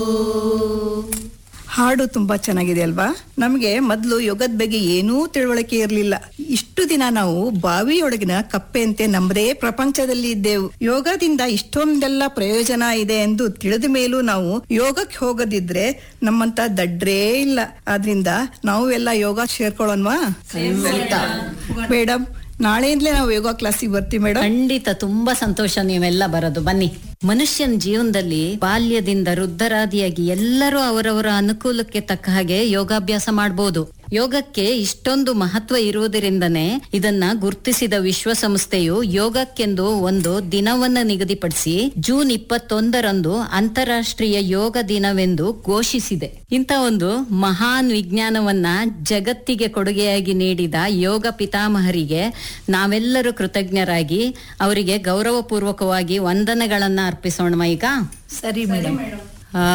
ಹಾಡು ತುಂಬಾ ಚೆನ್ನಾಗಿದೆ ಅಲ್ವಾ ನಮಗೆ ಮೊದಲು ಯೋಗದ ಬಗ್ಗೆ ಏನೂ ತಿಳುವಳಿಕೆ ಇರಲಿಲ್ಲ ಇಷ್ಟು ದಿನ ನಾವು ಬಾವಿಯೊಳಗಿನ ಕಪ್ಪೆಯಂತೆ ನಮ್ಮದೇ ಪ್ರಪಂಚದಲ್ಲಿ ಇದ್ದೆವು ಯೋಗದಿಂದ ಇಷ್ಟೊಂದೆಲ್ಲ ಪ್ರಯೋಜನ ಇದೆ ಎಂದು ತಿಳಿದ ಮೇಲೂ ನಾವು ಯೋಗಕ್ಕೆ ಹೋಗದಿದ್ರೆ ನಮ್ಮಂತ ದಡ್ರೇ ಇಲ್ಲ ಆದ್ರಿಂದ ನಾವು ಎಲ್ಲ ಯೋಗ ಸೇರ್ಕೊಳ್ಳೋಣವಾ ಮೇಡಮ್ ನಾಳೆಯಿಂದಲೇ ನಾವು ಯೋಗ ಕ್ಲಾಸಿಗೆ ಬರ್ತೀವಿ ಮೇಡಮ್ ಖಂಡಿತ ತುಂಬಾ ಸಂತೋಷ ನೀವೆಲ್ಲ ಬರೋದು ಬನ್ನಿ ಮನುಷ್ಯನ ಜೀವನದಲ್ಲಿ ಬಾಲ್ಯದಿಂದ ವೃದ್ಧರಾದಿಯಾಗಿ ಎಲ್ಲರೂ ಅವರವರ ಅನುಕೂಲಕ್ಕೆ ತಕ್ಕ ಹಾಗೆ ಯೋಗಾಭ್ಯಾಸ ಮಾಡಬಹುದು ಯೋಗಕ್ಕೆ ಇಷ್ಟೊಂದು ಮಹತ್ವ ಇರುವುದರಿಂದನೇ ಇದನ್ನ ಗುರುತಿಸಿದ ವಿಶ್ವಸಂಸ್ಥೆಯು ಯೋಗಕ್ಕೆಂದು ಒಂದು ದಿನವನ್ನ ನಿಗದಿಪಡಿಸಿ ಜೂನ್ ಇಪ್ಪತ್ತೊಂದರಂದು ಅಂತಾರಾಷ್ಟ್ರೀಯ ಯೋಗ ದಿನವೆಂದು ಘೋಷಿಸಿದೆ ಇಂಥ ಒಂದು ಮಹಾನ್ ವಿಜ್ಞಾನವನ್ನ ಜಗತ್ತಿಗೆ ಕೊಡುಗೆಯಾಗಿ ನೀಡಿದ ಯೋಗ ಪಿತಾಮಹರಿಗೆ ನಾವೆಲ್ಲರೂ ಕೃತಜ್ಞರಾಗಿ ಅವರಿಗೆ ಗೌರವಪೂರ್ವಕವಾಗಿ ವಂದನೆಗಳನ್ನ ಅರ್ಪಿಸೋಣ ಈಗ ಸರಿ ಮೇಡಮ್